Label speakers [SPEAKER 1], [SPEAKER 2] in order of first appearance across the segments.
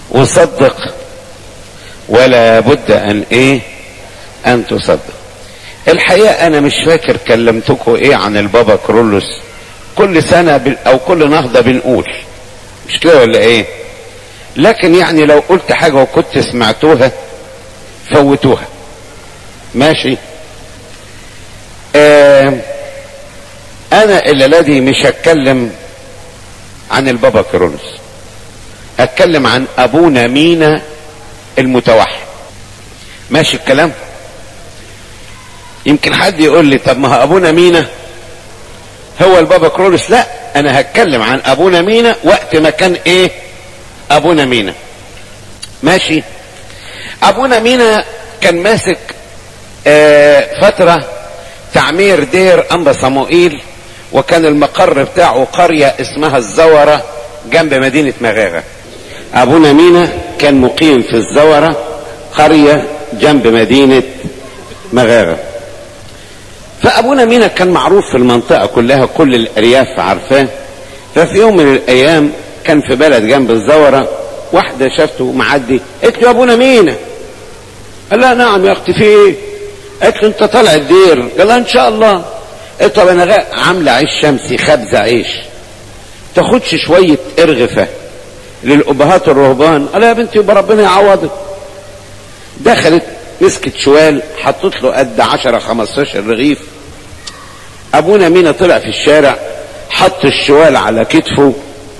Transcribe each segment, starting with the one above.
[SPEAKER 1] وصدق ولا بد ان ايه ان تصدق الحقيقة انا مش فاكر كلمتكم ايه عن البابا كرولوس كل سنة بن او كل نهضة بنقول مش كده ولا ايه لكن يعني لو قلت حاجة وكنت سمعتوها فوتوها ماشي آه انا الليلة دي مش هتكلم عن البابا كرولوس هتكلم عن ابونا مينا المتوحد ماشي الكلام يمكن حد يقول لي طب ما هو ابونا مينا هو البابا كرولوس لا انا هتكلم عن ابونا مينا وقت ما كان ايه ابونا مينا ماشي ابونا مينا كان ماسك آه فترة تعمير دير انبا صموئيل وكان المقر بتاعه قرية اسمها الزورة جنب مدينة مغاغة ابونا مينا كان مقيم في الزورة قرية جنب مدينة مغاغة فابونا مينا كان معروف في المنطقة كلها كل الارياف عارفاه ففي يوم من الايام كان في بلد جنب الزورة واحدة شافته معدي قالت له يا ابونا مينا قال لها نعم يا اختي في ايه قالت له انت طالع الدير قال لها ان شاء الله قالت طب انا عامله عيش شمسي خبزه عيش تاخدش شويه ارغفه للابهات الرهبان قال يا بنتي يبقى ربنا يعوضك دخلت مسكت شوال حطت له قد 10 15 رغيف ابونا مينا طلع في الشارع حط الشوال على كتفه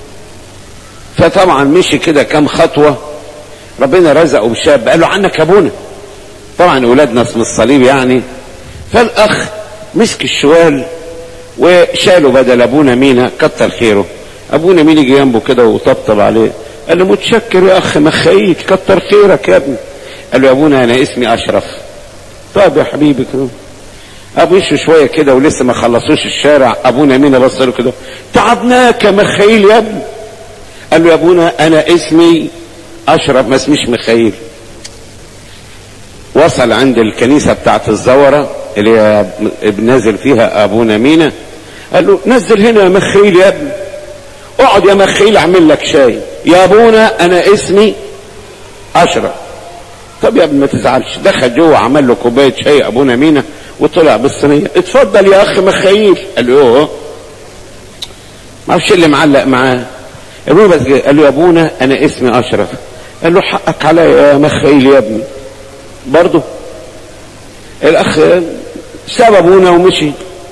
[SPEAKER 1] فطبعا مشي كده كام خطوه ربنا رزقه بشاب قال له عنك يا ابونا طبعا اولادنا اسم الصليب يعني فالاخ مسك الشوال وشاله بدل ابونا مينا كتر خيره ابونا مين يجي جنبه كده وطبطب عليه قال له متشكر يا اخ مخيك كتر خيرك يا ابني قال له يا ابونا انا اسمي اشرف طب يا حبيبي كده ابو يشوا شويه كده ولسه ما خلصوش الشارع ابونا مينا بص له كده تعبناك يا مخيل يا ابني قال له يا ابونا انا اسمي اشرف ما اسميش مخيل وصل عند الكنيسة بتاعت الزورة اللي هي نازل فيها ابونا مينا قال له نزل هنا يا مخيل يا ابني اقعد يا مخيل اعمل لك شاي يا ابونا انا اسمي اشرف طب يا ابني ما تزعلش دخل جوه عمل له كوبايه شاي ابونا مينا وطلع بالصينيه اتفضل يا اخ مخيل قال له ايه ما اعرفش اللي معلق معاه ابونا بس قال له يا ابونا انا اسمي اشرف قال له حقك عليا يا مخيل يا ابني برضه الاخ ساب ابونا ومشي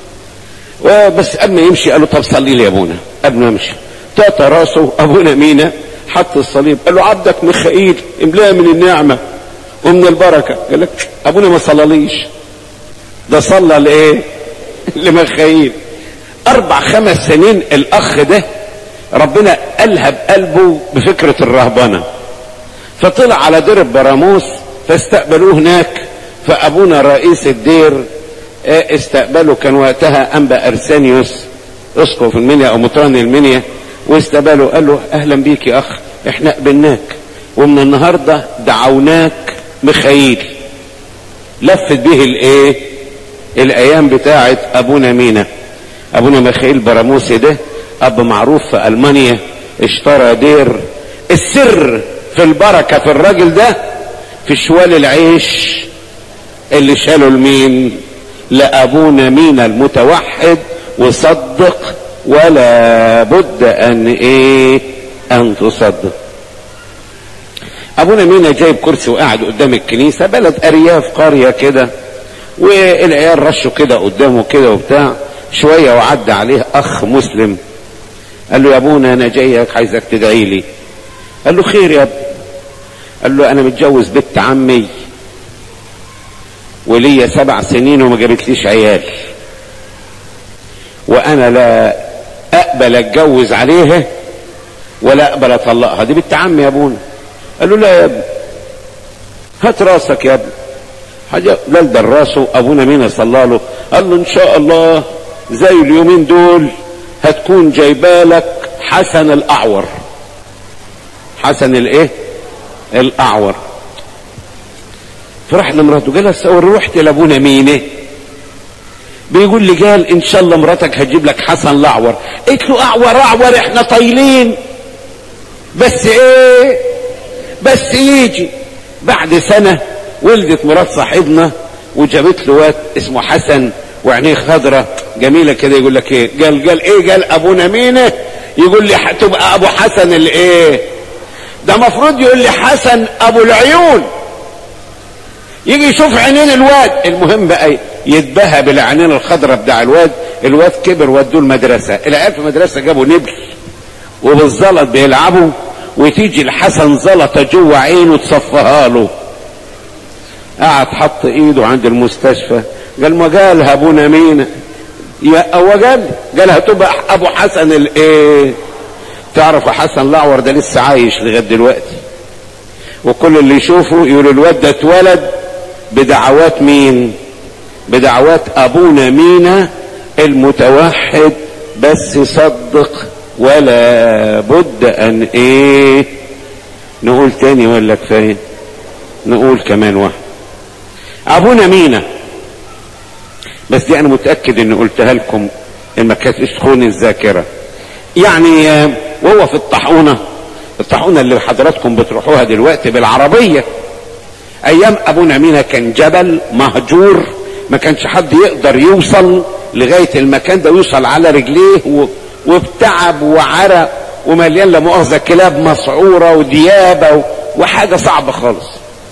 [SPEAKER 1] بس قبل ما يمشي قال له طب صلي لي يا ابونا قبل ما يمشي تعطى راسه ابونا مينا حط الصليب قال له عبدك ميخائيل املاه من النعمه ومن البركه قال لك ابونا ما صلاليش ده صلى لايه لميخائيل اربع خمس سنين الاخ ده ربنا الهب قلبه بفكره الرهبنه فطلع على دير براموس فاستقبلوه هناك فابونا رئيس الدير استقبله كان وقتها انبا ارسانيوس اسقف المنيا او مطران المنيا واستقبله قال له اهلا بيك يا اخ احنا قبلناك ومن النهارده دعوناك مخيل لفت به الايه الايام بتاعه ابونا مينا ابونا مخيل براموسي ده اب معروف في المانيا اشترى دير السر في البركه في الراجل ده في شوال العيش اللي شالوا لمين لابونا مينا المتوحد وصدق ولا بد ان ايه ان تصدق ابونا مينا جايب كرسي وقاعد قدام الكنيسه بلد ارياف قريه كده والعيال رشوا كده قدامه كده وبتاع شويه وعدى عليه اخ مسلم قال له يا ابونا انا جايك عايزك تدعي لي قال له خير يا ابني قال له انا متجوز بنت عمي وليا سبع سنين وما جابتليش عيال وانا لا اقبل اتجوز عليها ولا اقبل اطلقها دي بنت عمي يا ابونا قال له لا يا ابني هات راسك يا ابني حاجة دلدل راسه ابونا مين صلى له قال له ان شاء الله زي اليومين دول هتكون جايبالك حسن الاعور حسن الايه الاعور فراح لمراته قال لها رحت لابونا مينه بيقول لي قال ان شاء الله مراتك هتجيب لك حسن الاعور قلت له اعور اعور احنا طايلين بس ايه بس يجي بعد سنة ولدت مرات صاحبنا وجابت له واد اسمه حسن وعينيه خضرة جميلة كده يقول لك ايه قال قال ايه قال ابونا مينه يقول لي تبقى ابو حسن الايه ده مفروض يقول لي حسن ابو العيون يجي يشوف عينين الواد المهم بقى يتباهى بالعينين الخضراء بتاع الواد الواد كبر ودوه المدرسة العيال في المدرسة جابوا نبل وبالزلط بيلعبوا وتيجي الحسن زلطة جوه عينه تصفها له قعد حط ايده عند المستشفى قال ما قالها ابونا مين يا هو قال قال هتبقى ابو حسن الايه تعرف حسن الاعور ده لسه عايش لغايه دلوقتي وكل اللي يشوفه يقول الواد ده اتولد بدعوات مين بدعوات ابونا مينا المتوحد بس صدق ولا بد ان ايه نقول تاني ولا كفايه نقول كمان واحد ابونا مينا بس دي انا متاكد اني قلتها لكم ان ما كانتش تخون الذاكره يعني وهو في الطاحونه الطاحونه اللي حضراتكم بتروحوها دلوقتي بالعربيه ايام ابونا مينا كان جبل مهجور ما كانش حد يقدر يوصل لغايه المكان ده ويوصل على رجليه و... وبتعب وعرق ومليان لا مؤاخذه كلاب مسعوره وديابه و... وحاجه صعبه خالص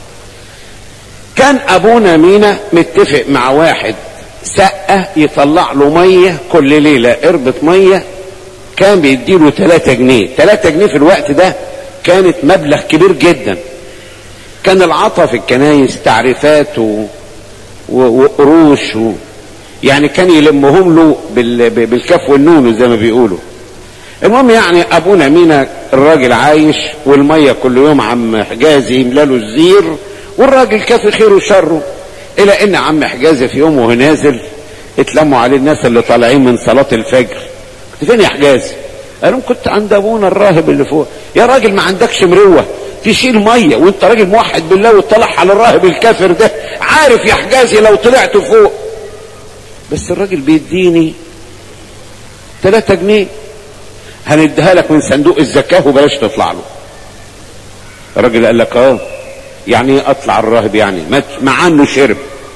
[SPEAKER 1] كان ابونا مينا متفق مع واحد سقه يطلع له ميه كل ليله قربة ميه كان بيديله 3 جنيه 3 جنيه في الوقت ده كانت مبلغ كبير جدا كان العطا في الكنايس تعريفات و... و... وقروش و... يعني كان يلمهم له بال... بالكف والنون زي ما بيقولوا المهم يعني ابونا مينا الراجل عايش والميه كل يوم عم حجازي يملى له الزير والراجل كافي خيره وشره الى ان عم حجازي في يوم وهو نازل اتلموا عليه الناس اللي طالعين من صلاه الفجر كنت فين يا حجازي قال لهم كنت عند ابونا الراهب اللي فوق يا راجل ما عندكش مروه تشيل ميه وانت راجل موحد بالله وتطلع على الراهب الكافر ده عارف يا حجازي لو طلعت فوق بس الراجل بيديني 3 جنيه هنديها لك من صندوق الزكاه وبلاش تطلع له الراجل قال لك اه يعني اطلع الراهب يعني مع انه شرب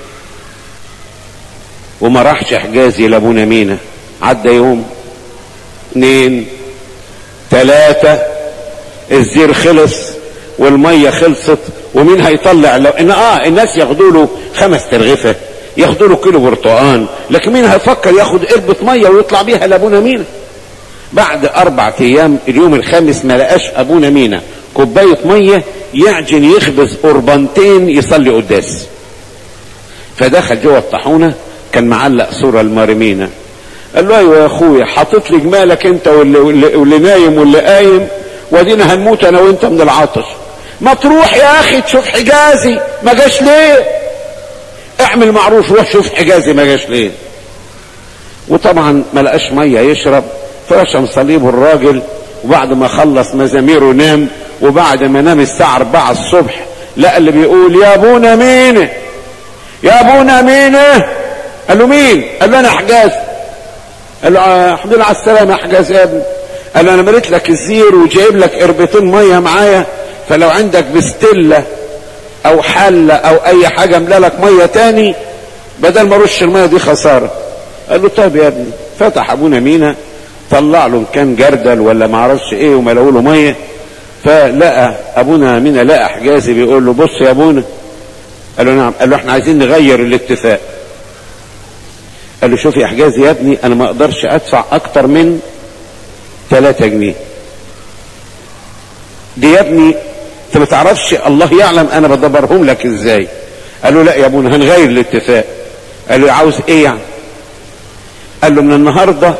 [SPEAKER 1] وما راحش حجازي لابونا مينا عدى يوم اتنين تلاتة الزير خلص والمية خلصت ومين هيطلع لو ان اه الناس ياخدوا له خمس ترغفة ياخدوا له كيلو برتقان لكن مين هيفكر ياخد قربة مية ويطلع بيها لابونا مينا بعد اربع ايام اليوم الخامس ما لقاش ابونا مينا كوباية مية يعجن يخبز قربانتين يصلي قداس فدخل جوه الطاحونه كان معلق صوره المارمينا قال له ايوه يا اخويا حاطط لي جمالك انت واللي, واللي, واللي نايم واللي قايم وادينا هنموت انا وانت من العطش ما تروح يا اخي تشوف حجازي ما جاش ليه اعمل معروف روح شوف حجازي ما جاش ليه وطبعا ما لقاش ميه يشرب فرشم صليبه الراجل وبعد ما خلص مزاميره نام وبعد ما نام الساعة 4 الصبح لقى اللي بيقول يا ابونا مين يا ابونا مين قال له مين قال له انا حجاز قال له الحمد لله على السلامة يا حجاز يا ابني قال له انا مريت لك الزير وجايب لك قربتين ميه معايا فلو عندك بستلة او حلة او اي حاجة املا لك ميه تاني بدل ما ارش الميه دي خسارة قال له طيب يا ابني فتح ابونا مينا طلع له كان جردل ولا معرفش ايه وملوا له ميه فلقى ابونا مينا لقى حجازي بيقول له بص يا ابونا قال له نعم قال له احنا عايزين نغير الاتفاق قال له شوف يا حجازي يا ابني انا ما اقدرش ادفع اكتر من 3 جنيه دي يا ابني انت ما تعرفش الله يعلم انا بدبرهم لك ازاي قال له لا يا ابونا هنغير الاتفاق قال له عاوز ايه يعني قال له من النهارده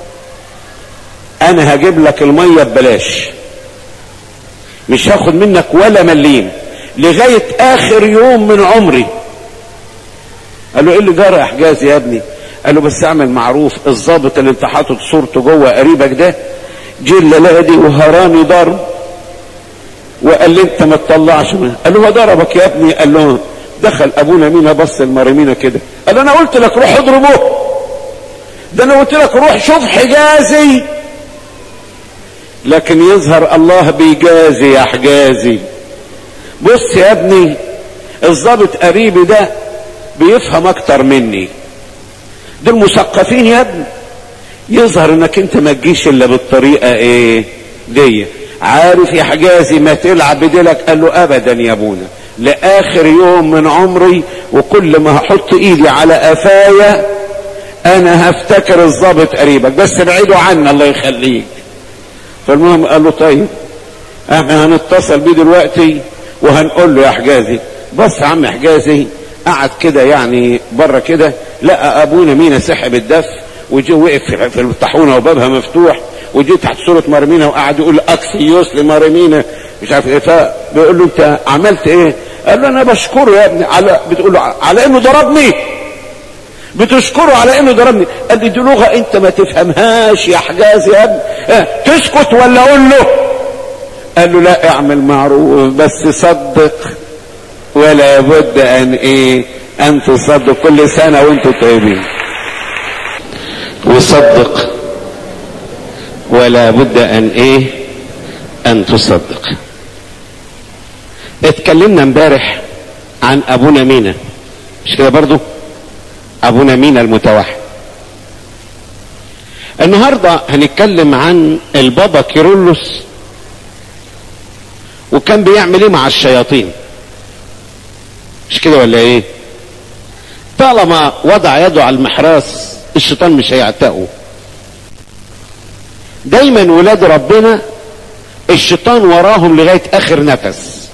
[SPEAKER 1] انا هجيب لك الميه ببلاش مش هاخد منك ولا مليم لغاية اخر يوم من عمري قال له ايه اللي جرى يا حجازي يا ابني قال له بس اعمل معروف الظابط اللي انت حاطط صورته جوه قريبك ده جه الليله دي وهراني ضرب وقال لي انت ما تطلعش منه قال له هو ضربك يا ابني قال له دخل ابونا مينا بص المريمينا كده قال انا قلت لك روح اضربه ده انا قلت لك روح شوف حجازي لكن يظهر الله بيجازي يا حجازي بص يا ابني الضابط قريبي ده بيفهم اكتر مني دول مثقفين يا ابني يظهر انك انت ما تجيش الا بالطريقه ايه دي عارف يا حجازي ما تلعب بديلك قال له ابدا يا ابونا لاخر يوم من عمري وكل ما هحط ايدي على قفايا انا هفتكر الضابط قريبك بس ابعده عنا الله يخليك فالمهم قال له طيب احنا هنتصل بيه دلوقتي وهنقول له يا حجازي بص يا عم حجازي قعد كده يعني بره كده لقى ابونا مينا سحب الدف وجي وقف في الطاحونه وبابها مفتوح وجي تحت صوره مرمينا وقعد يقول اكسيوس لمرمينا مش عارف ايه فبيقول له انت عملت ايه؟ قال له انا بشكره يا ابني على بتقول له على انه ضربني بتشكره على انه ضربني قال لي دي لغه انت ما تفهمهاش يا حجاز يا ابني اه تسكت ولا اقول له قال له لا اعمل معروف بس صدق ولا بد ان ايه ان تصدق كل سنه وانتم طيبين وصدق ولا بد ان ايه ان تصدق اتكلمنا امبارح عن ابونا مينا مش كده برضو ابونا مينا المتوحد النهارده هنتكلم عن البابا كيرلس وكان بيعمل ايه مع الشياطين مش كده ولا ايه طالما وضع يده على المحراس الشيطان مش هيعتقه دايما ولاد ربنا الشيطان وراهم لغايه اخر نفس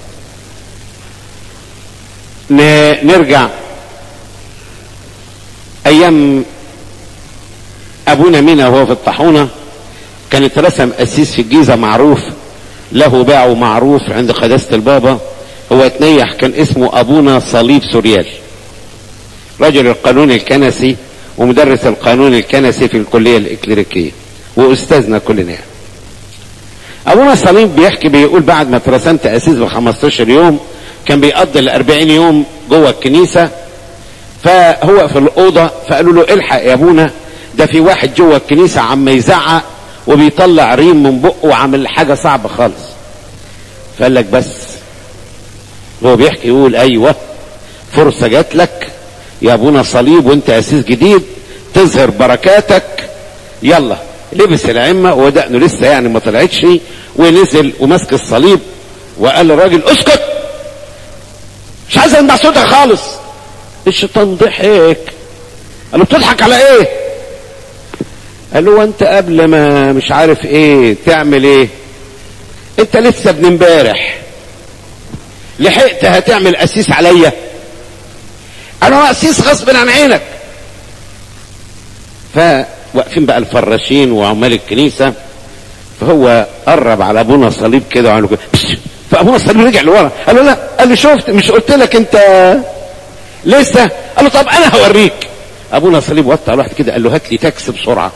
[SPEAKER 1] نرجع ايام ابونا مينا وهو في الطاحونه كانت رسم قسيس في الجيزه معروف له باع معروف عند قداسه البابا هو اتنيح كان اسمه ابونا صليب سوريال رجل القانون الكنسي ومدرس القانون الكنسي في الكليه الاكليريكيه واستاذنا كلنا يعني. ابونا صليب بيحكي بيقول بعد ما اترسمت اسيس ب 15 يوم كان بيقضي ال 40 يوم جوه الكنيسه فهو في الاوضه فقالوا له الحق يا ابونا ده في واحد جوه الكنيسه عم يزعق وبيطلع ريم من بقه وعامل حاجه صعبه خالص فقال لك بس هو بيحكي يقول ايوه فرصه جات لك يا ابونا صليب وانت اسيس جديد تظهر بركاتك يلا لبس العمه ودقنه لسه يعني ما طلعتش ونزل وماسك الصليب وقال للراجل اسكت مش عايز اسمع صوتك خالص الشيطان ضحك قال له بتضحك على ايه قال له انت قبل ما مش عارف ايه تعمل ايه انت لسه ابن امبارح لحقت هتعمل اسيس عليا انا اسيس غصب عن عينك فواقفين بقى الفراشين وعمال الكنيسه فهو قرب على ابونا صليب كده وعمل كده فابونا صليب رجع لورا قال له لا قال له شفت مش قلت لك انت لسه قال له طب انا هوريك ابونا صليب وطى واحد كده قال له هات لي تاكس بسرعه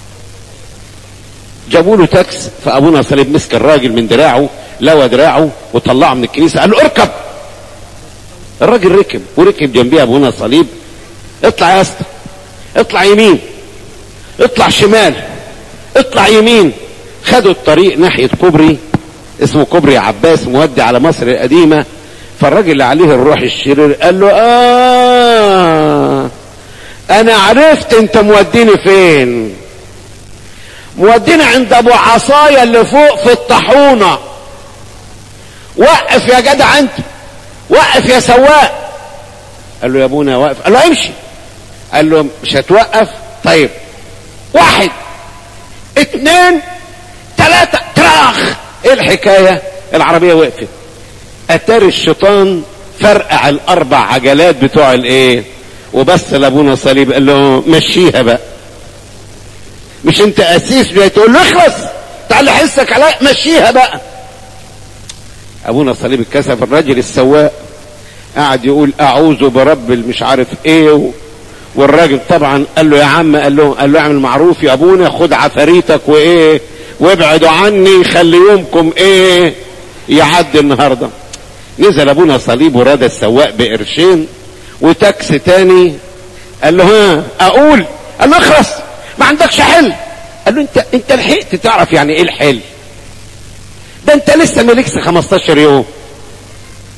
[SPEAKER 1] جابوا له تاكس فابونا صليب مسك الراجل من دراعه لوى دراعه وطلعه من الكنيسه قال له اركب الراجل ركب وركب جنبيه ابونا صليب اطلع يا اسطى اطلع يمين اطلع شمال اطلع يمين خدوا الطريق ناحيه كوبري اسمه كوبري عباس مودي على مصر القديمه فالراجل اللي عليه الروح الشرير قال له اه انا عرفت انت موديني فين موديني عند ابو عصايا اللي فوق في الطاحونه وقف يا جدع انت وقف يا سواق قال له يا ابونا واقف قال له امشي قال له مش هتوقف طيب واحد اتنين تلاتة تراخ ايه الحكاية العربية وقفت اتاري الشيطان فرقع الاربع عجلات بتوع الايه وبس لابونا صليب قال له مشيها بقى مش انت اسيس تقول له اخلص تعال حسك عليا مشيها بقى ابونا صليب اتكسف الراجل السواق قعد يقول اعوذ برب مش عارف ايه و... والراجل طبعا قال له يا عم قال له قال له اعمل معروف يا ابونا خد عفاريتك وايه وابعدوا عني خلي يومكم ايه يعدي النهارده نزل ابونا صليب وراد السواق بقرشين وتاكس تاني قال له ها اقول قال له اخلص ما عندكش حل قال له انت انت لحقت تعرف يعني ايه الحل ده انت لسه مالكش 15 يوم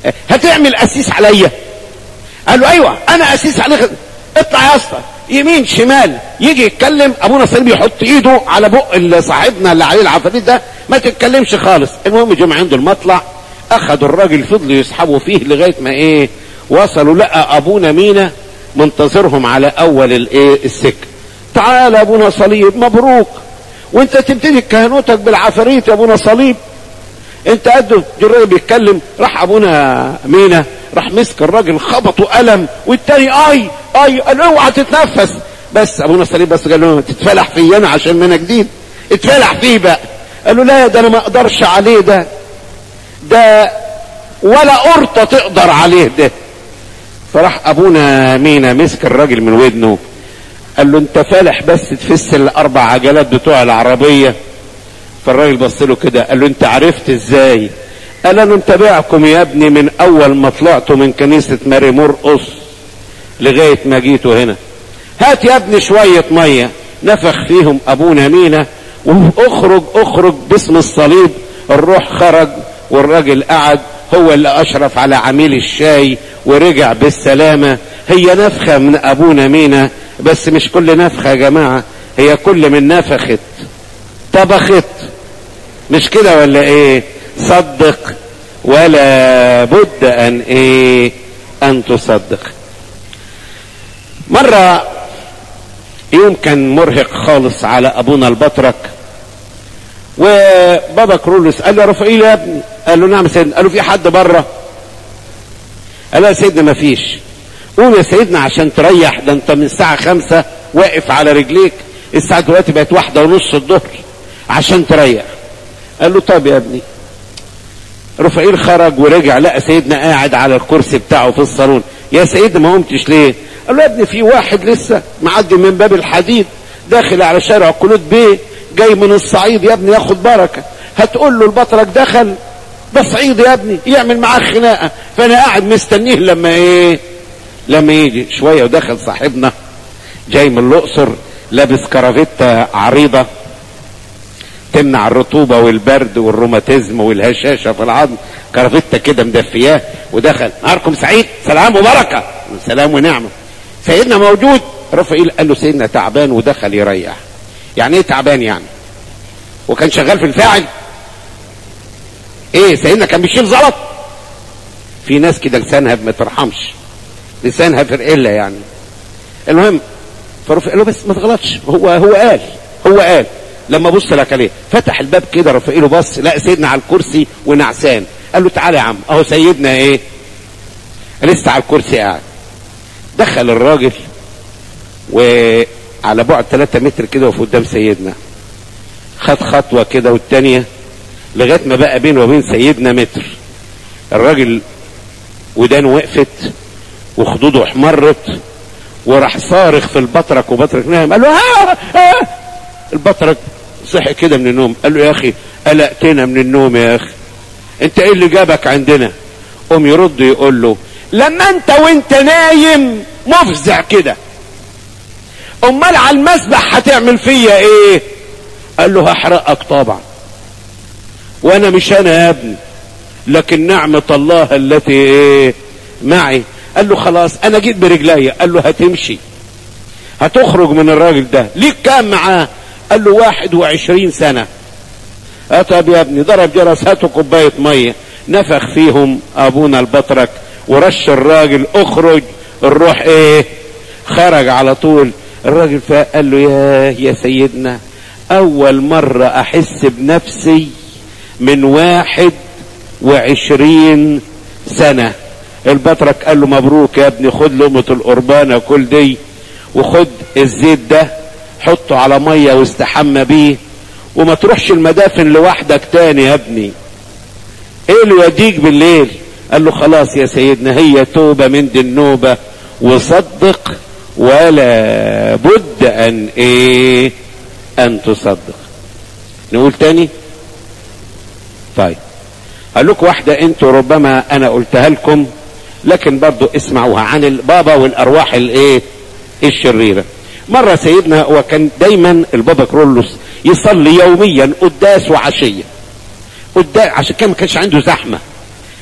[SPEAKER 1] هتعمل اسيس عليا قال له ايوه انا اسيس عليك اطلع يا اسطى يمين شمال يجي يتكلم ابونا صليب يحط ايده على بق صاحبنا اللي عليه العفاريت ده ما تتكلمش خالص المهم جم عنده المطلع اخدوا الراجل فضلوا يسحبوا فيه لغايه ما ايه وصلوا لقى ابونا مينا منتظرهم على اول الايه السكه تعال ابونا صليب مبروك وانت تبتدي كهنوتك بالعفاريت يا ابونا صليب انت قد الراجل بيتكلم راح ابونا مينا راح مسك الراجل خبطه قلم والتاني اي اي قال اوعى تتنفس بس ابونا صليب بس قال له تتفلح فيا انا عشان مينا جديد اتفلح فيه بقى قال له لا ده انا ما اقدرش عليه ده ده ولا قرطه تقدر عليه ده فراح ابونا مينا مسك الراجل من ودنه قال له انت فالح بس تفس الاربع عجلات بتوع العربيه فالراجل بص له كده قال له انت عرفت ازاي قال انا متابعكم يا ابني من اول ما طلعتوا من كنيسه ماري مرقص لغايه ما جيتوا هنا هات يا ابني شويه ميه نفخ فيهم ابونا مينا واخرج اخرج باسم الصليب الروح خرج والراجل قعد هو اللي اشرف على عميل الشاي ورجع بالسلامه هي نفخه من ابونا مينا بس مش كل نفخه يا جماعه هي كل من نفخت طبخت مش كده ولا ايه صدق ولا بد ان ايه ان تصدق مرة يوم كان مرهق خالص على ابونا البطرك وبابا كرولوس قال له يا رفائيل يا ابني قال له نعم سيدنا قال له في حد بره قال له يا سيدنا ما فيش قوم يا سيدنا عشان تريح ده انت من الساعة خمسة واقف على رجليك الساعة دلوقتي بقت واحدة ونص الظهر عشان تريح قال له طب يا ابني رفائيل خرج ورجع لقى سيدنا قاعد على الكرسي بتاعه في الصالون يا سيدنا ما قمتش ليه قال له يا ابني في واحد لسه معدي من باب الحديد داخل على شارع كلود بيه جاي من الصعيد يا ابني ياخد بركه هتقول له البطرك دخل ده صعيد يا ابني يعمل معاه خناقه فانا قاعد مستنيه لما ايه لما يجي شويه ودخل صاحبنا جاي من الاقصر لابس كرافته عريضه تمنع الرطوبة والبرد والروماتيزم والهشاشة في العظم كرافتة كده مدفياه ودخل نهاركم سعيد سلام وبركة سلام ونعمة سيدنا موجود رفائيل قال له سيدنا تعبان ودخل يريح يعني ايه تعبان يعني وكان شغال في الفاعل ايه سيدنا كان بيشيل زلط في ناس كده لسانها ما ترحمش لسانها فرقله يعني المهم فرفع قال له بس ما تغلطش هو هو قال هو قال لما بص لك عليه فتح الباب كده رفائيله بص لقى سيدنا على الكرسي ونعسان قال له تعالى يا عم اهو سيدنا ايه لسه على الكرسي قاعد دخل الراجل وعلى بعد 3 متر كده وفي قدام سيدنا خد خطوه كده والتانيه لغايه ما بقى بينه وبين سيدنا متر الراجل ودانه وقفت وخدوده احمرت وراح صارخ في البطرك وبطرك نايم قال له ها ها البطرك صحي كده من النوم قال له يا اخي قلقتنا من النوم يا اخي انت ايه اللي جابك عندنا قوم يرد يقول له لما انت وانت نايم مفزع كده امال على المسبح هتعمل فيا ايه قال له هحرقك طبعا وانا مش انا يا ابني لكن نعمة الله التي ايه معي قال له خلاص انا جيت برجلي قال له هتمشي هتخرج من الراجل ده ليك كام معاه قال له واحد وعشرين سنة طب يا ابني ضرب جرس هاتوا كوباية مية نفخ فيهم ابونا البطرك ورش الراجل اخرج الروح ايه خرج على طول الراجل فقال له يا يا سيدنا اول مرة احس بنفسي من واحد وعشرين سنة البطرك قال له مبروك يا ابني خد لقمة القربانة كل دي وخد الزيت ده حطه على مية واستحمى بيه وما تروحش المدافن لوحدك تاني يا ابني ايه اللي يوديك بالليل قال له خلاص يا سيدنا هي توبة من دي النوبة وصدق ولا بد ان ايه ان تصدق نقول تاني طيب قال لكم واحدة انتوا ربما انا قلتها لكم لكن برضو اسمعوها عن البابا والارواح الايه الشريرة مرة سيدنا وكان دايما البابا كرولوس يصلي يوميا قداس وعشية قداس عشان كان ما كانش عنده زحمة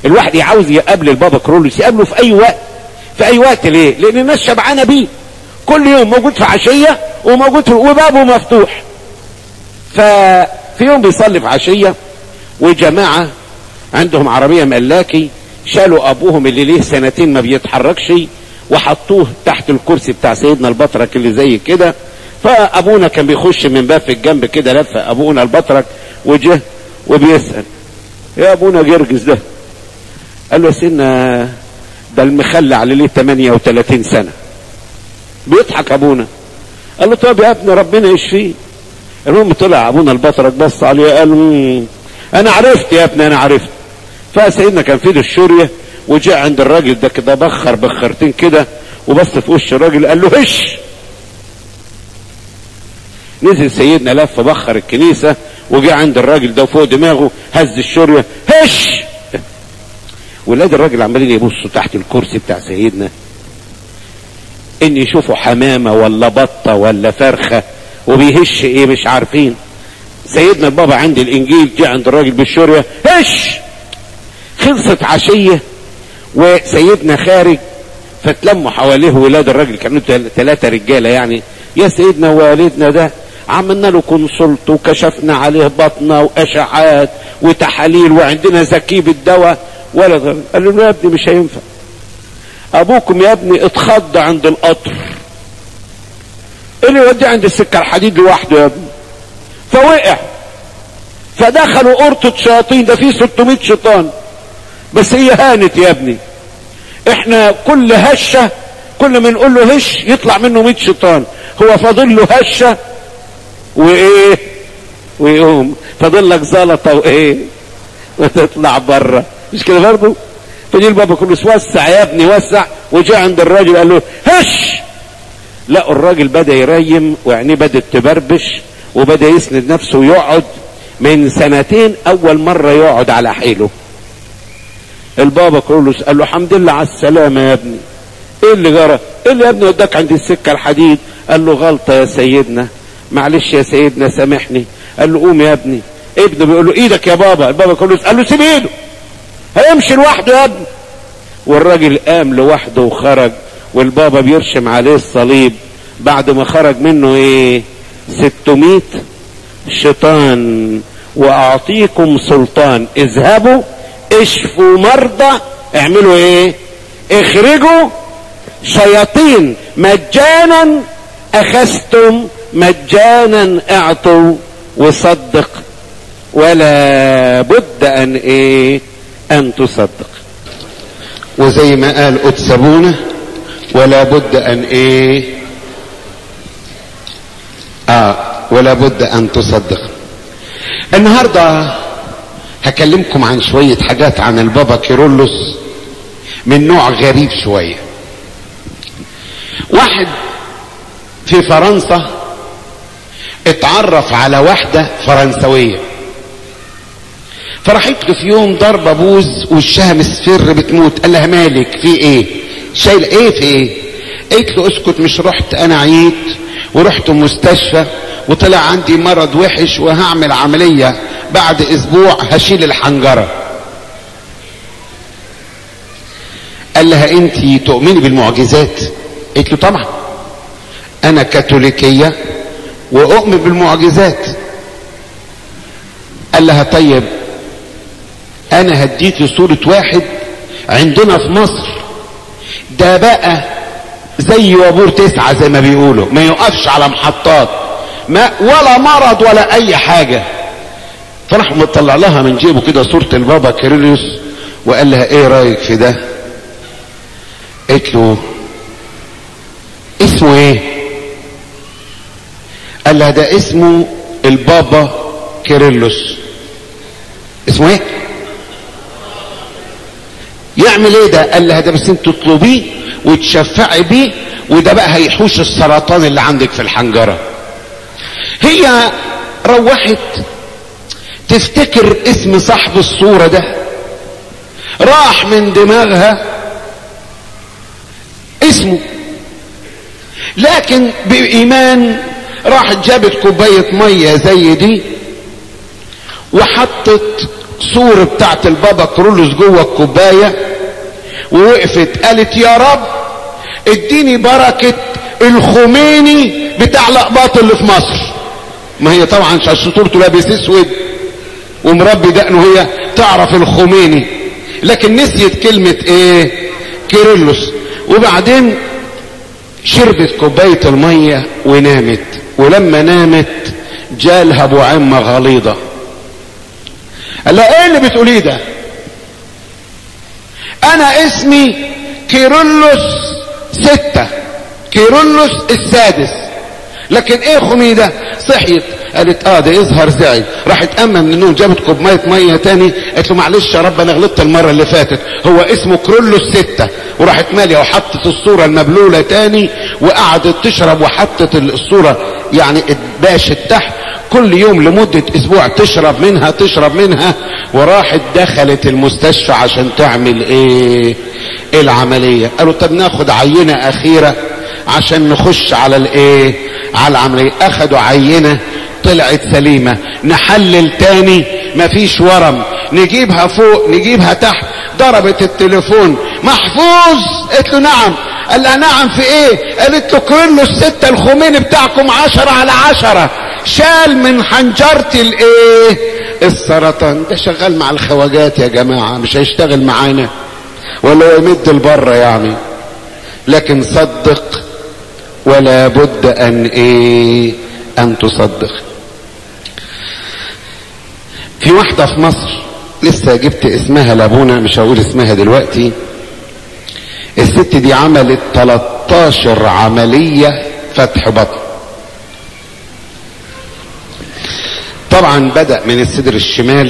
[SPEAKER 1] الواحد عاوز يقابل البابا كرولوس يقابله في اي وقت في اي وقت ليه لان الناس شبعانه بيه كل يوم موجود في عشيه وموجود في وبابه مفتوح ففي يوم بيصلي في عشيه وجماعه عندهم عربيه ملاكي شالوا ابوهم اللي ليه سنتين ما بيتحركش وحطوه تحت الكرسي بتاع سيدنا البطرك اللي زي كده فابونا كان بيخش من باب في الجنب كده لف ابونا البطرك وجه وبيسال يا ابونا جرجس ده قال له يا سيدنا ده المخلع اللي ليه 38 سنه بيضحك ابونا قال له طب يا ابني ربنا يشفيه المهم طلع ابونا البطرك بص عليه قال مم. انا عرفت يا ابني انا عرفت فسيدنا كان في الشوريه وجاء عند الراجل ده كده بخر بخرتين كده وبص في وش الراجل قال له هش نزل سيدنا لف بخر الكنيسه وجاء عند الراجل ده وفوق دماغه هز الشوريه هش ولاد الراجل عمالين يبصوا تحت الكرسي بتاع سيدنا ان يشوفوا حمامه ولا بطه ولا فرخه وبيهش ايه مش عارفين سيدنا البابا عند الانجيل جه عند الراجل بالشوريه هش خلصت عشيه وسيدنا خارج فتلموا حواليه ولاد الراجل كانوا ثلاثه رجاله يعني يا سيدنا والدنا ده عملنا له كونسلت وكشفنا عليه بطنه واشعاعات وتحاليل وعندنا زكيب الدواء ولا غير قال له يا ابني مش هينفع ابوكم يا ابني اتخض عند القطر اللي يوديه عند السكه الحديد لوحده يا ابني فوقع فدخلوا قرطة شياطين ده فيه 600 شيطان بس هي هانت يا ابني احنا كل هشه كل ما نقول له هش يطلع منه 100 شيطان هو فاضل له هشه وايه ويقوم فاضل لك زلطه وايه وتطلع بره مش كده برضه فدي البابا كله وسع يا ابني وسع وجاء عند الراجل قال له هش لا الراجل بدا يريم وعينيه بدات تبربش وبدا يسند نفسه ويقعد من سنتين اول مره يقعد على حيله البابا كرولوس قال له الحمد لله على السلامه يا ابني ايه اللي جرى ايه اللي يا ابني وداك عند السكه الحديد قال له غلطه يا سيدنا معلش يا سيدنا سامحني قال له قوم يا ابني ابنه بيقول له ايدك يا بابا البابا كرولوس قال له سيب ايده هيمشي لوحده يا ابني والراجل قام لوحده وخرج والبابا بيرشم عليه الصليب بعد ما خرج منه ايه ستمائة شيطان واعطيكم سلطان اذهبوا اشفوا مرضى اعملوا ايه اخرجوا شياطين مجانا اخذتم مجانا اعطوا وصدق ولا بد ان ايه ان تصدق
[SPEAKER 2] وزي ما قال اتسبونه ولا بد ان ايه اه ولا بد ان تصدق النهارده هكلمكم عن شويه حاجات عن البابا كيرلس من نوع غريب شويه واحد في فرنسا اتعرف على واحده فرنسويه فراحت له في يوم ضربه بوز وشها مصفر بتموت قال لها مالك في ايه شايل ايه في ايه قالت له اسكت مش رحت انا عييت ورحت مستشفى وطلع عندي مرض وحش وهعمل عملية بعد اسبوع هشيل الحنجرة قال لها انت تؤمني بالمعجزات قالت له طبعا انا كاثوليكية واؤمن بالمعجزات قال لها طيب انا هديكي صورة واحد عندنا في مصر ده بقى زي وابور تسعة زي ما بيقولوا ما يقفش على محطات ما ولا مرض ولا اي حاجة فراح مطلع لها من جيبه كده صورة البابا كيرلس وقال لها ايه رايك في ده قالت له اسمه ايه قال لها ده اسمه البابا كيرلس اسمه ايه يعمل ايه ده قال لها ده بس انت تطلبيه وتشفعي بيه وده بقى هيحوش السرطان اللي عندك في الحنجرة هي روحت تفتكر اسم صاحب الصورة ده راح من دماغها اسمه لكن بإيمان راحت جابت كوباية مية زي دي وحطت صورة بتاعت البابا كرولوس جوه الكوباية ووقفت قالت يا رب اديني بركة الخميني بتاع لقباط اللي في مصر ما هي طبعا صورته لابس اسود ومربي دقنه هي تعرف الخميني لكن نسيت كلمة ايه كيرلس وبعدين شربت كوباية المية ونامت ولما نامت جالها ابو عمة غليظة قال لها ايه اللي بتقوليه ده انا اسمي كيرلس ستة كيرلس السادس لكن ايه خمي ده صحيت قالت اه ده يظهر زعل راحت اما من النوم جابت كوبايه ميه تاني قالت له معلش يا رب انا غلطت المره اللي فاتت هو اسمه كرولوس ستة وراحت ماليه وحطت الصوره المبلوله تاني وقعدت تشرب وحطت الصوره يعني اتباشت تحت كل يوم لمدة اسبوع تشرب منها تشرب منها وراحت دخلت المستشفى عشان تعمل ايه العملية قالوا طب ناخد عينة اخيرة عشان نخش على الايه على العملية اخدوا عينة طلعت سليمة نحلل تاني مفيش ورم نجيبها فوق نجيبها تحت ضربت التليفون محفوظ قلت له نعم قال لها نعم في ايه قالت له كله الستة الخميني بتاعكم عشرة على عشرة شال من حنجرتي الايه السرطان ده شغال مع الخواجات يا جماعة مش هيشتغل معانا ولا يمد البر يعني لكن صدق ولا بد ان ايه ان تصدق في واحدة في مصر لسه جبت اسمها لابونا مش هقول اسمها دلوقتي الست دي عملت 13 عملية فتح بطن طبعا بدأ من الصدر الشمال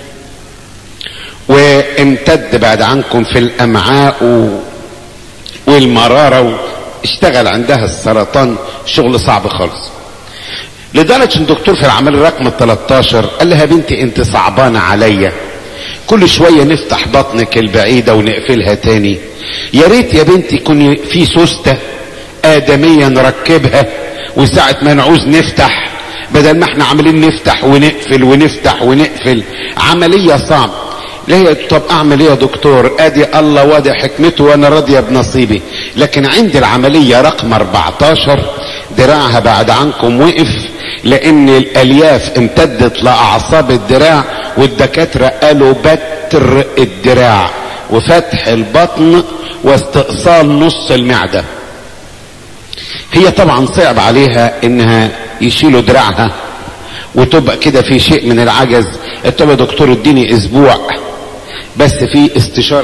[SPEAKER 2] وامتد بعد عنكم في الامعاء و... والمرارة اشتغل عندها السرطان شغل صعب خالص لدرجة ان الدكتور في العملية رقم 13 قال لها بنتي انت صعبانة عليا كل شوية نفتح بطنك البعيدة ونقفلها تاني يا ريت يا بنتي يكون في سوستة آدمية نركبها وساعة ما نعوز نفتح بدل ما احنا عاملين نفتح ونقفل ونفتح ونقفل عملية صعب ليه طب اعمل ايه يا دكتور ادي الله وادي حكمته وانا راضية بنصيبي لكن عندي العملية رقم 14 دراعها بعد عنكم وقف لان الالياف امتدت لاعصاب الدراع والدكاترة قالوا بتر الدراع وفتح البطن واستئصال نص المعدة هي طبعا صعب عليها انها يشيلوا دراعها وتبقى كده في شيء من العجز طب يا دكتور اديني اسبوع بس في استشارة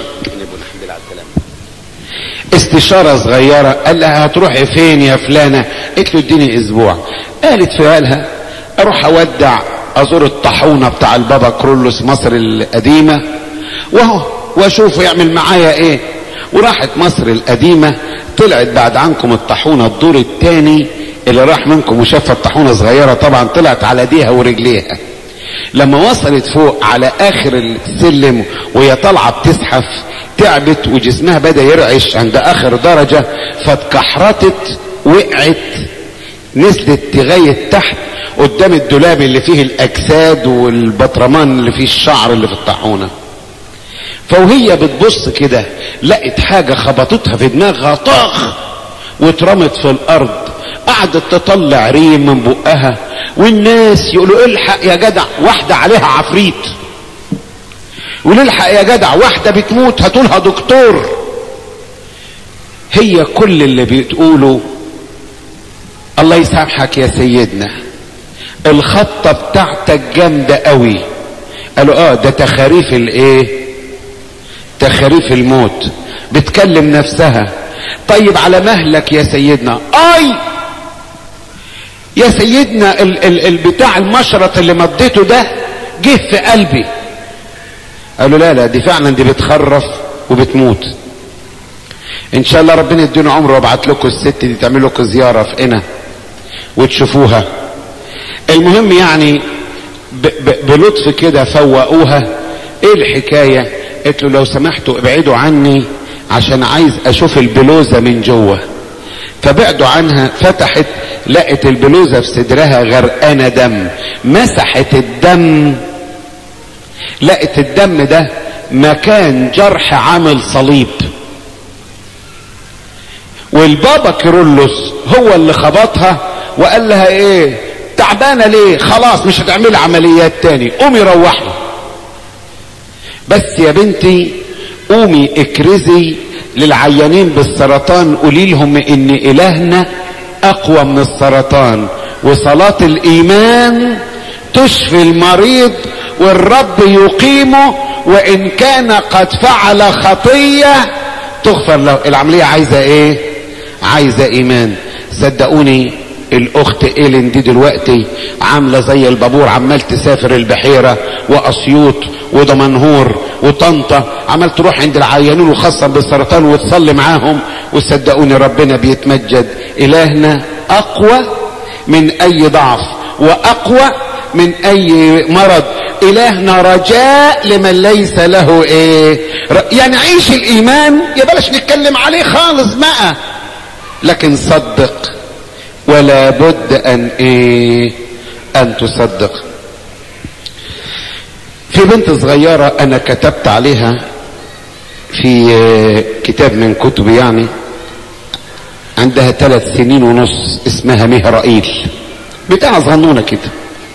[SPEAKER 2] استشارة صغيرة قال لها هتروحي فين يا فلانة قلت له اديني اسبوع قالت في بالها اروح اودع ازور الطاحونة بتاع البابا كرولوس مصر القديمة وهو واشوفه يعمل معايا ايه وراحت مصر القديمة طلعت بعد عنكم الطاحونة الدور الثاني اللي راح منكم وشاف الطاحونة صغيرة طبعا طلعت على ايديها ورجليها لما وصلت فوق على اخر السلم وهي طالعة بتزحف تعبت وجسمها بدا يرعش عند اخر درجة فاتكحرتت وقعت نزلت لغاية تحت قدام الدولاب اللي فيه الاجساد والبطرمان اللي فيه الشعر اللي في الطاحونه فوهي بتبص كده لقت حاجة خبطتها في دماغها طاخ واترمت في الارض قعدت تطلع ريم من بقها والناس يقولوا الحق يا جدع واحدة عليها عفريت والحق يا جدع واحدة بتموت هاتولها دكتور هي كل اللي بتقوله الله يسامحك يا سيدنا الخطة بتاعتك جامدة قوي قالوا اه ده تخاريف الايه تخاريف الموت بتكلم نفسها طيب على مهلك يا سيدنا اي يا سيدنا ال ال البتاع المشرط اللي مضيته ده جه في قلبي قالوا لا لا دي فعلا دي بتخرف وبتموت ان شاء الله ربنا يدينا عمر وابعت لكم الست دي تعمل لكم زياره في قنا وتشوفوها المهم يعني ب ب بلطف كده فوقوها ايه الحكايه قلت له لو سمحتوا ابعدوا عني عشان عايز اشوف البلوزة من جوه فبعدوا عنها فتحت لقت البلوزة في صدرها غرقانة دم مسحت الدم لقت الدم ده مكان جرح عامل صليب والبابا كيرلس هو اللي خبطها وقال لها ايه تعبانة ليه خلاص مش هتعملي عمليات تاني قومي روحي بس يا بنتي قومي اكرزي للعيانين بالسرطان قولي لهم ان الهنا اقوى من السرطان وصلاة الايمان تشفي المريض والرب يقيمه وان كان قد فعل خطية تغفر له العملية عايزة ايه عايزة ايمان صدقوني الاخت ايلين دي دلوقتي عامله زي البابور عمال تسافر البحيره واسيوط ودمنهور وطنطا عمال تروح عند العيانين وخاصه بالسرطان وتصلي معاهم وصدقوني ربنا بيتمجد الهنا اقوى من اي ضعف واقوى من اي مرض الهنا رجاء لمن ليس له ايه يعني عيش الايمان يا بلاش نتكلم عليه خالص بقى لكن صدق ولا بد ان ايه ان تصدق في بنت صغيرة انا كتبت عليها في كتاب من كتبي يعني عندها ثلاث سنين ونص اسمها مهرائيل بتاع صغنونة كده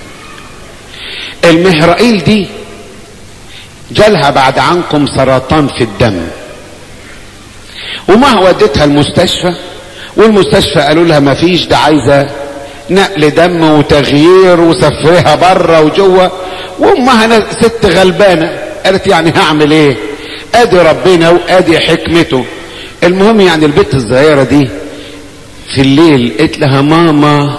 [SPEAKER 2] المهرائيل دي جالها بعد عنكم سرطان في الدم وما ودتها المستشفى والمستشفى قالوا لها ما فيش ده عايزه نقل دم وتغيير وسفرها بره وجوه وامها ست غلبانه قالت يعني هعمل ايه ادي ربنا وادي حكمته المهم يعني البنت الصغيره دي في الليل قلت لها ماما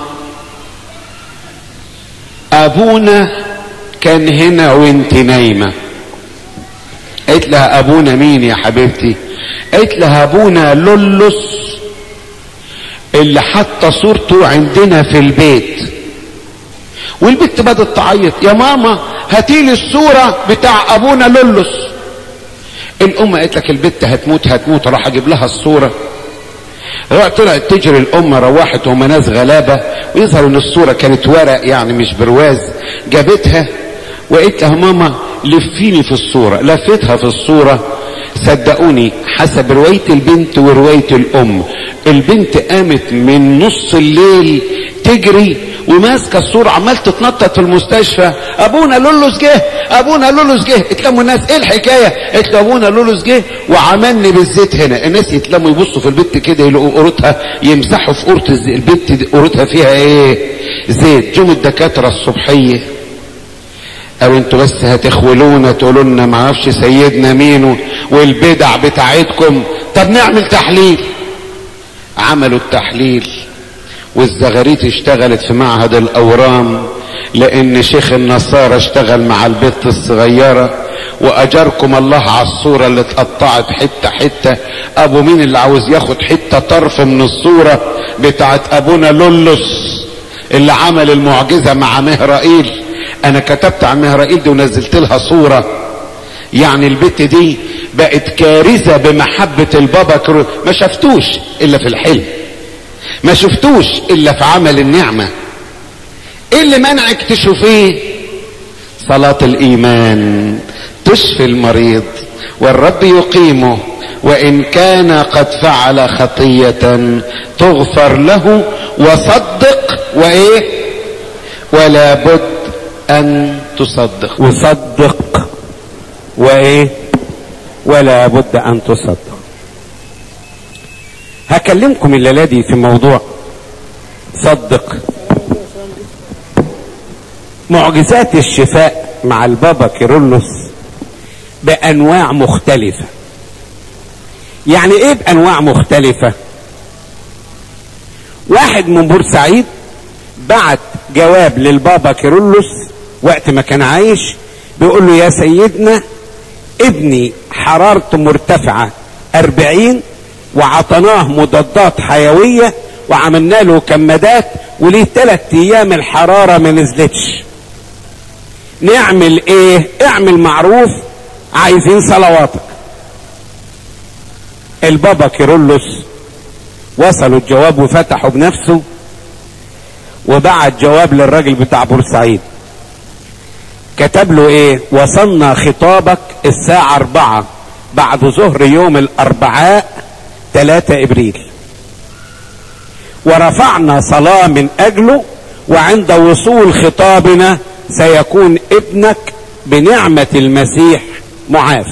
[SPEAKER 2] ابونا كان هنا وانت نايمه قلت لها ابونا مين يا حبيبتي قلت لها ابونا لولس اللي حط صورته عندنا في البيت والبنت بدت تعيط يا ماما هاتيلي الصورة بتاع ابونا لولس الام قالت لك البنت هتموت هتموت راح اجيب لها الصورة طلعت تجري الام روحت وهم ناس غلابة ويظهر ان الصورة كانت ورق يعني مش برواز جابتها وقلت لها ماما لفيني في الصورة لفتها في الصورة صدقوني حسب رواية البنت ورواية الأم البنت قامت من نص الليل تجري وماسكه الصورة عمال تتنطط في المستشفى ابونا لولوس جه ابونا لولوس جه اتلموا الناس ايه الحكايه قلت ابونا لولوس جه وعملني بالزيت هنا الناس يتلموا يبصوا في البنت كده يلاقوا قرطها يمسحوا في قرط البنت قرطها فيها ايه زيت جم الدكاتره الصبحيه او انتوا بس هتخولونا تقولوا لنا ما اعرفش سيدنا مين والبدع بتاعتكم طب نعمل تحليل عملوا التحليل والزغاريت اشتغلت في معهد الاورام لان شيخ النصارى اشتغل مع البت الصغيرة واجركم الله على الصورة اللي اتقطعت حتة حتة ابو مين اللي عاوز ياخد حتة طرف من الصورة بتاعت ابونا لولس اللي عمل المعجزة مع مهرائيل انا كتبت عن مهرائيل دي ونزلت لها صورة يعني البت دي بقت كارثة بمحبة البابا كرو ما شفتوش الا في الحلم ما شفتوش الا في عمل النعمة ايه اللي منعك تشوفيه صلاة الايمان تشفي المريض والرب يقيمه وان كان قد فعل خطية تغفر له وصدق وايه ولا بد ان تصدق
[SPEAKER 1] وصدق وايه ولا بد ان تصدق هكلمكم الليله دي في موضوع صدق معجزات الشفاء مع البابا كيرلس بانواع مختلفه يعني ايه بانواع مختلفه واحد من بورسعيد بعت جواب للبابا كيرلس وقت ما كان عايش بيقول له يا سيدنا ابني حرارته مرتفعة أربعين وعطناه مضادات حيوية وعملنا له كمادات وليه ثلاث ايام الحرارة ما نزلتش نعمل ايه اعمل معروف عايزين صلواتك البابا كيرلس وصلوا الجواب وفتحوا بنفسه وبعت جواب للراجل بتاع بورسعيد كتب له ايه وصلنا خطابك الساعة اربعة بعد ظهر يوم الاربعاء 3 ابريل ورفعنا صلاة من اجله وعند وصول خطابنا سيكون ابنك بنعمة المسيح معاف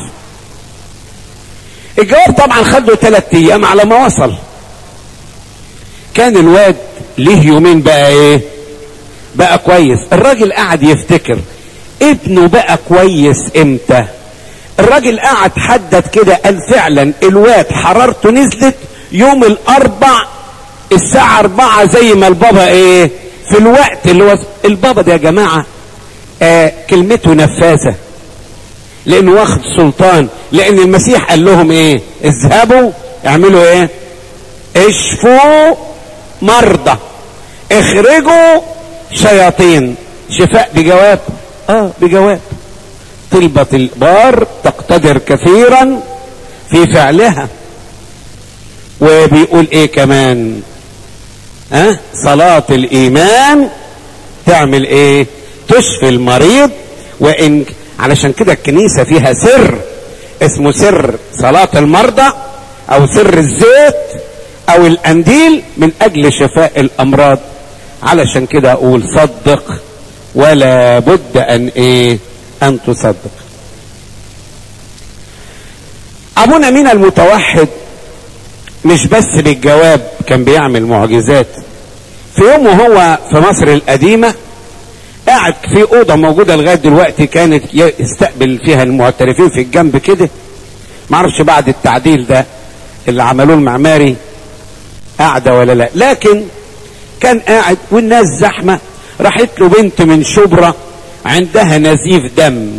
[SPEAKER 1] الجواب طبعا خد له ثلاث ايام على ما وصل كان الواد ليه يومين بقى ايه بقى كويس الراجل قعد يفتكر ابنه بقى كويس امتى الراجل قعد حدد كده قال فعلا الواد حرارته نزلت يوم الاربع الساعة اربعة زي ما البابا ايه في الوقت اللي هو البابا ده يا جماعة آه كلمته نفاذة لانه واخد سلطان لان المسيح قال لهم ايه اذهبوا اعملوا ايه اشفوا مرضى اخرجوا شياطين شفاء بجواب اه بجواب طلبة البار تقتدر كثيرا في فعلها وبيقول ايه كمان ها أه؟ صلاة الايمان تعمل ايه تشفي المريض وان علشان كده الكنيسة فيها سر اسمه سر صلاة المرضى او سر الزيت او الانديل من اجل شفاء الامراض علشان كده اقول صدق ولا بد ان ايه ان تصدق ابونا مين المتوحد مش بس بالجواب كان بيعمل معجزات في يوم وهو في مصر القديمة قاعد في أوضة موجودة لغاية دلوقتي كانت يستقبل فيها المعترفين في الجنب كده معرفش بعد التعديل ده اللي عملوه المعماري قاعدة ولا لا لكن كان قاعد والناس زحمة راحت له بنت من شبرا عندها نزيف دم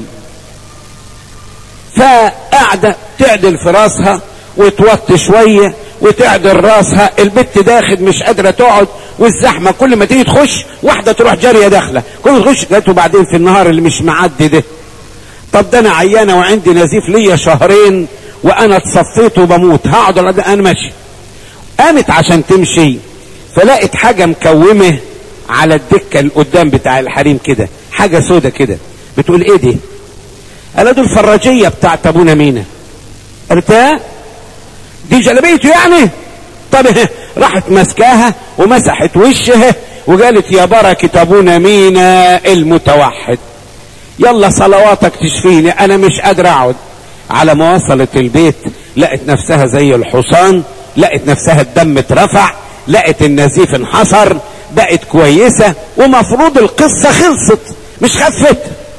[SPEAKER 1] فقاعدة تعدل في راسها وتوطي شوية وتعدل راسها البت داخل مش قادرة تقعد والزحمة كل ما تيجي تخش واحدة تروح جارية داخلة كل ما تخش جات وبعدين في النهار اللي مش معدي ده طب ده انا عيانة وعندي نزيف ليا شهرين وانا اتصفيت وبموت هقعد انا ماشي قامت عشان تمشي فلقت حاجة مكومة على الدكة اللي قدام بتاع الحريم كده حاجة سودة كده بتقول ايه دي قال دي الفراجية بتاعت ابونا مينا قالت ايه دي جلبيته يعني طب راحت ماسكاها ومسحت وشها وقالت يا بركة ابونا مينا المتوحد يلا صلواتك تشفيني انا مش قادر اقعد على ما وصلت البيت لقت نفسها زي الحصان لقت نفسها الدم اترفع لقت النزيف انحصر بقت كويسة ومفروض القصة خلصت مش خفت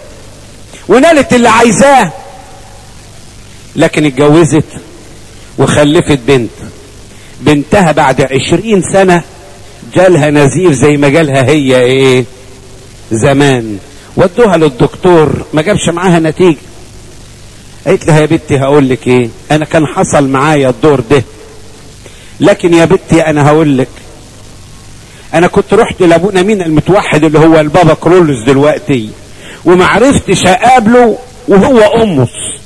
[SPEAKER 1] ونالت اللي عايزاه لكن اتجوزت وخلفت بنت بنتها بعد عشرين سنة جالها نزيف زي ما جالها هي ايه زمان ودوها للدكتور ما جابش معاها نتيجة قالت لها يا بنتي هقول لك ايه انا كان حصل معايا الدور ده لكن يا بنتي انا هقول لك انا كنت رحت لابونا مين المتوحد اللي هو البابا كرولوس دلوقتي وما عرفتش اقابله وهو امس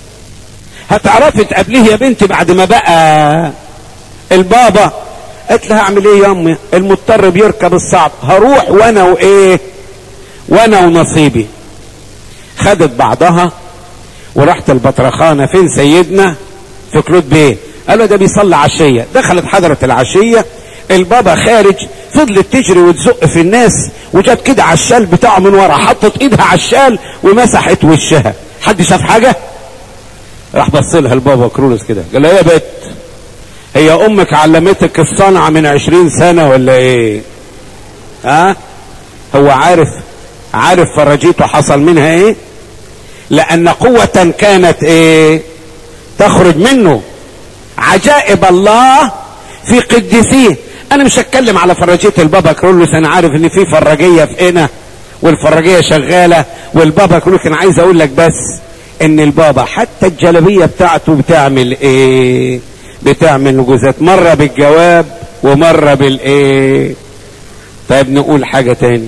[SPEAKER 1] هتعرفي تقابليه يا بنتي بعد ما بقى البابا قالت لها اعمل ايه يا امي المضطر بيركب الصعب هروح وانا وايه وانا ونصيبي خدت بعضها ورحت البطرخانة فين سيدنا في كلود بيه قالوا ده بيصلي عشية دخلت حضرة العشية البابا خارج فضلت تجري وتزق في الناس وجت كده على الشال بتاعه من ورا حطت ايدها على الشال ومسحت وشها حد شاف حاجة راح بص لها البابا كرولوس كده قال لها يا بت هي امك علمتك الصنعة من عشرين سنة ولا ايه ها هو عارف عارف فرجيته حصل منها ايه لان قوة كانت ايه تخرج منه عجائب الله في قديسيه انا مش هتكلم على فرجية البابا كرولوس انا عارف ان في فراجية في هنا والفراجية شغالة والبابا كرولوس انا عايز اقول لك بس ان البابا حتى الجلبية بتاعته بتعمل ايه بتعمل نجوزات مرة بالجواب ومرة بالايه طيب نقول حاجة تاني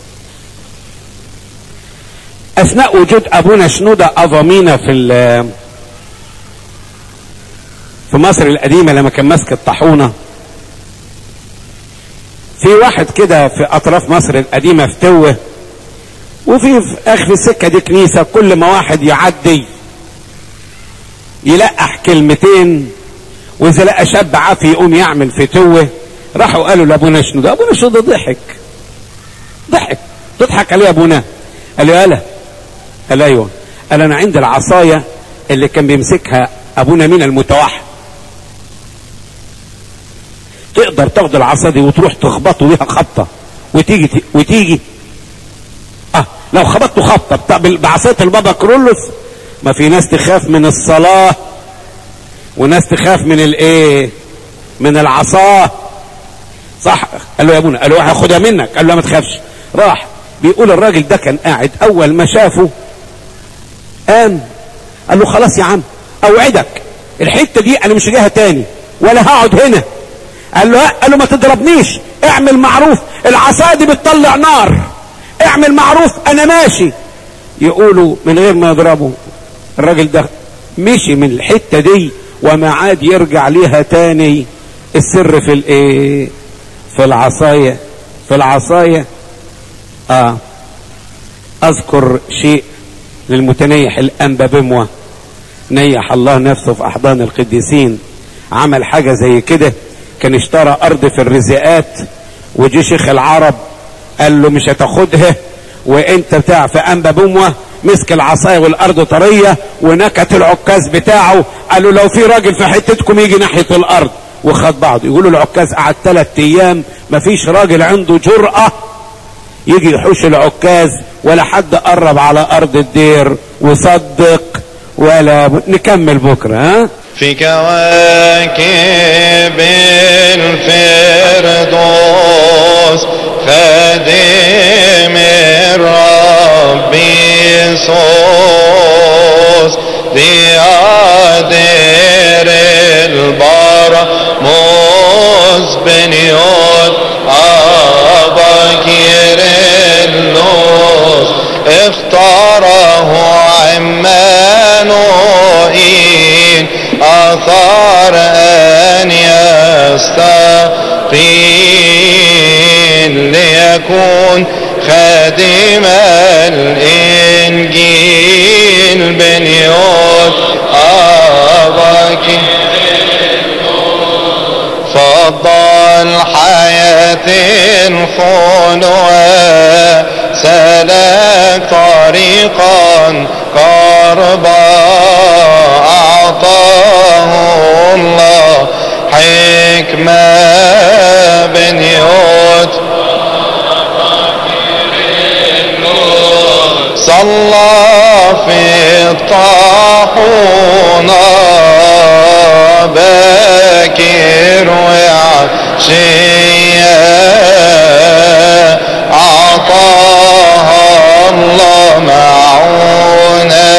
[SPEAKER 1] اثناء وجود ابونا شنودة اظامينا في في مصر القديمة لما كان ماسك الطاحونة في واحد كده في اطراف مصر القديمة في توه وفي في اخر السكه دي كنيسه كل ما واحد يعدي يلقح كلمتين واذا لقى شاب عافي يقوم يعمل فتوه راحوا قالوا لابونا شنو ده ابونا شنو ده ضحك ضحك تضحك عليه ابونا قال له يالا قال ايوه قال انا عندي العصايه اللي كان بيمسكها ابونا مين المتوحد تقدر تاخد العصا دي وتروح تخبطه بيها خبطه وتيجي وتيجي اه لو خبطته خبطه بتاع بعصايه البابا كرولوس ما في ناس تخاف من الصلاه وناس تخاف من الايه من العصا صح قال له يا ابونا قال له هاخدها منك قال له ما تخافش راح بيقول الراجل ده كان قاعد اول ما شافه قام قال له خلاص يا عم اوعدك الحته دي انا مش جايها تاني ولا هقعد هنا قال له قال له ما تضربنيش اعمل معروف العصا دي بتطلع نار اعمل معروف انا ماشي يقولوا من غير ما يضربه الراجل ده مشي من الحته دي وما عاد يرجع ليها تاني السر في الايه في العصايه في العصايه اه اذكر شيء للمتنيح الانبا بموه نيح الله نفسه في احضان القديسين عمل حاجه زي كده كان اشترى ارض في الرزقات وجي شيخ العرب قال له مش هتاخدها وانت بتاع في انبا بموه مسك العصايه والارض طريه ونكت العكاز بتاعه قالوا لو في راجل في حتتكم يجي ناحيه الارض وخد بعض يقولوا العكاز قعد ثلاث ايام مفيش راجل عنده جرأة يجي يحوش العكاز ولا حد قرب على ارض الدير وصدق ولا ب... نكمل بكره ها
[SPEAKER 3] في كواكب الفردوس خادم الرب يسوس ديادر البر بنيوت أبا كيرلس اختاره عمانوئيل أثار أن يستقيل ليكون خادم الإنجيل بنيوت أبا فضل حياة خلوة سلك طريقا قربا أعطاه الله حكمة بنيوت صلى في الطاحونة باكر وعشية أعطاها الله معونة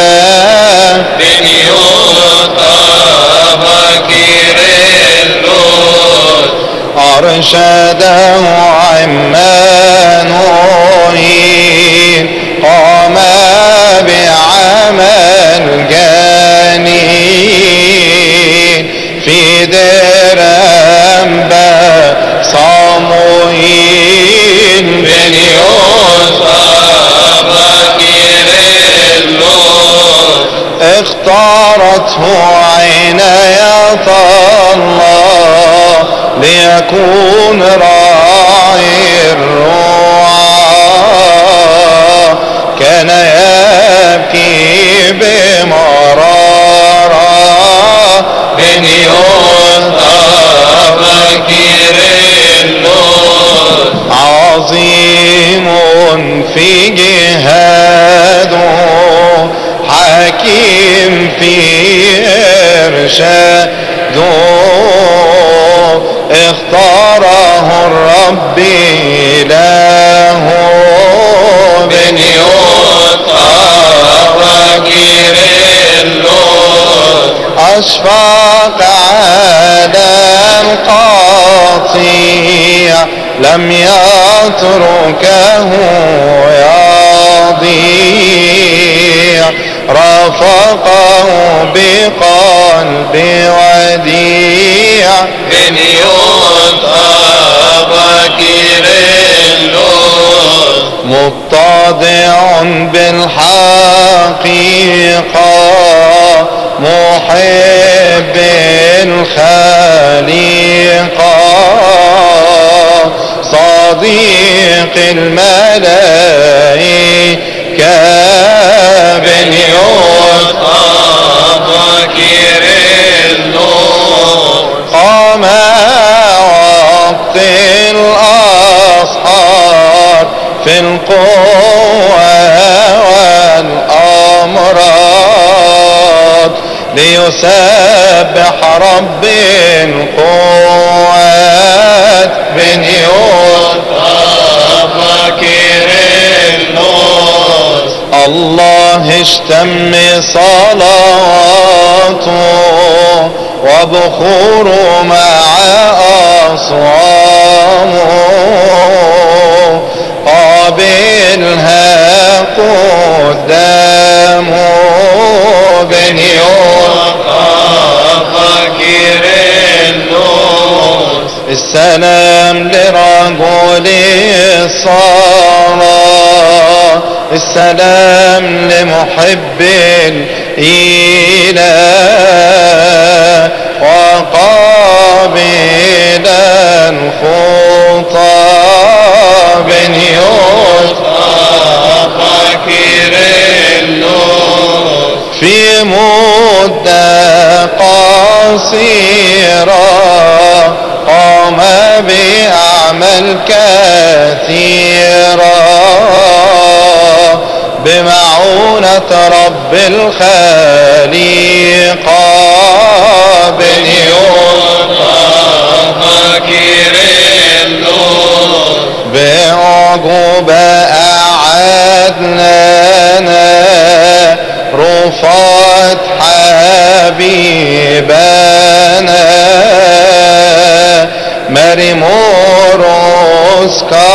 [SPEAKER 4] بنيوت بكير اللوت
[SPEAKER 3] أرشده عمانوئيل قام بعمل جانين في دير أنبا صموئيل
[SPEAKER 4] بنيوت بكير اللوت
[SPEAKER 3] اختارته عناية الله ليكون راعي الرعاة كان يبكي بمرارة
[SPEAKER 4] بنيوت بكير اللوت
[SPEAKER 3] عظيم في جهاده حكيم في إرشاده اختاره الرب له
[SPEAKER 4] بنيوت بكير اللوت
[SPEAKER 3] أشفق على القطيع لم يتركه يضيع رفقه بقلب وديع
[SPEAKER 4] بنيوت بكير اللوت
[SPEAKER 3] متضع بالحقيقة محب الخليقة صديق الملائكة بن يوسف
[SPEAKER 4] فكر النور
[SPEAKER 3] قام وقت الأصحاب في القوة والأمراض ليسبح رب القوات بن يوسف
[SPEAKER 4] فكر النور
[SPEAKER 3] الله اشتم صلواته وبخوره مع أصوامه قابلها قدامه بن يوسف
[SPEAKER 4] فكر النور
[SPEAKER 3] السلام لرجل الصلاة السلام لمحب الإله وقابلا خطاب يوسف
[SPEAKER 4] فكر النور
[SPEAKER 3] في مدة قصيرة قام بأعمال كثيرة بمعونة رب الخليقة بن يوسف
[SPEAKER 4] فكر النور
[SPEAKER 3] بعقوبة أعاد لنا رفات حبيبنا مرموروس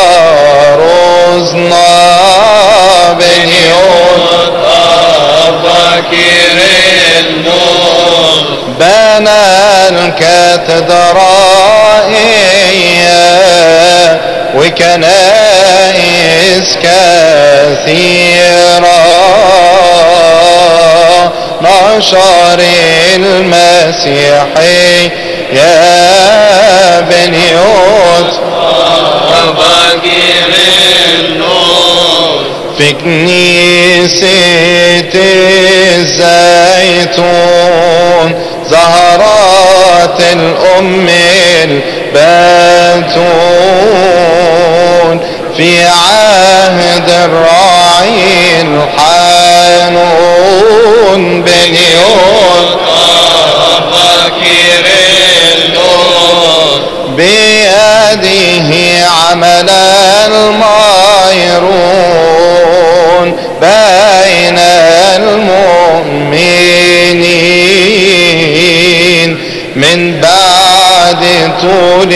[SPEAKER 3] كاروزنا بن يوسف
[SPEAKER 4] فكر النور
[SPEAKER 3] بنى الكاتدرائية وكنائس كثيرة نشر المسيحي يا بن يوسف
[SPEAKER 4] فكر النور
[SPEAKER 3] في كنيسة الزيتون زهرات الأم البتون في عهد الراعي الحنون بن يوسف
[SPEAKER 4] فكر النور
[SPEAKER 3] بيده عمل المايرون بين المؤمنين من بعد طول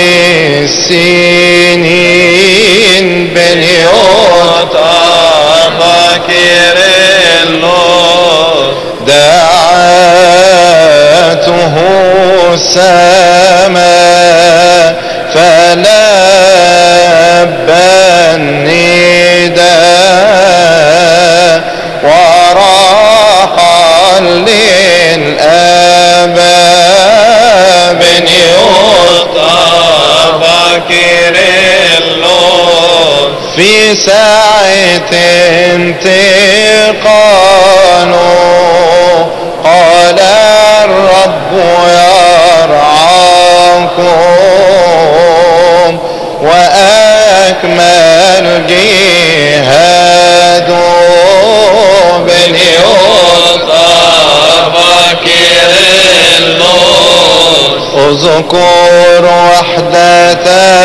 [SPEAKER 3] السنين بليون
[SPEAKER 4] فكر النور
[SPEAKER 3] دعاته السماء فلبى النداء وراح للأباب يوسف
[SPEAKER 4] فكر النور
[SPEAKER 3] في ساعة انتقاله قال الرب يرعاكم وأكمل جهاد باليوم
[SPEAKER 4] فكر النور
[SPEAKER 3] اذكر وحدة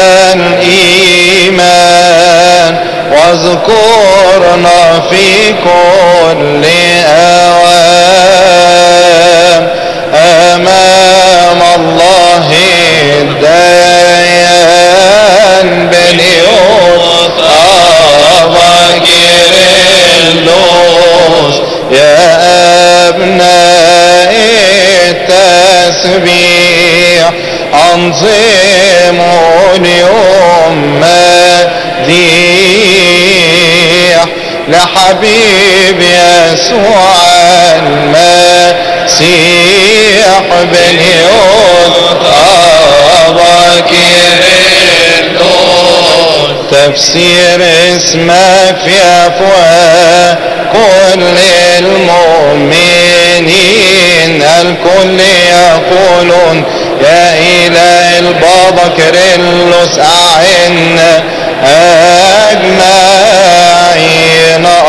[SPEAKER 3] الإيمان واذكرنا في كل أوان أمام الله الديان باليوم فكر اللوز يا أبناء التسبيح أنظموا اليوم دين لحبيب يسوع المسيح بن
[SPEAKER 4] أباك
[SPEAKER 3] تفسير اسمك في أفواه كل المؤمنين الكل يقولون يا إله البابا كريلوس أعنا أجمعين آه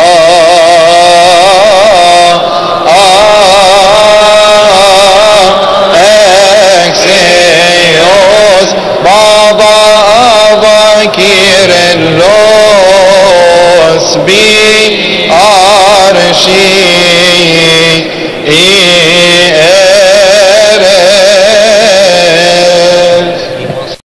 [SPEAKER 3] آه أكسيوس بابا أبا كيرلوس بي أرشي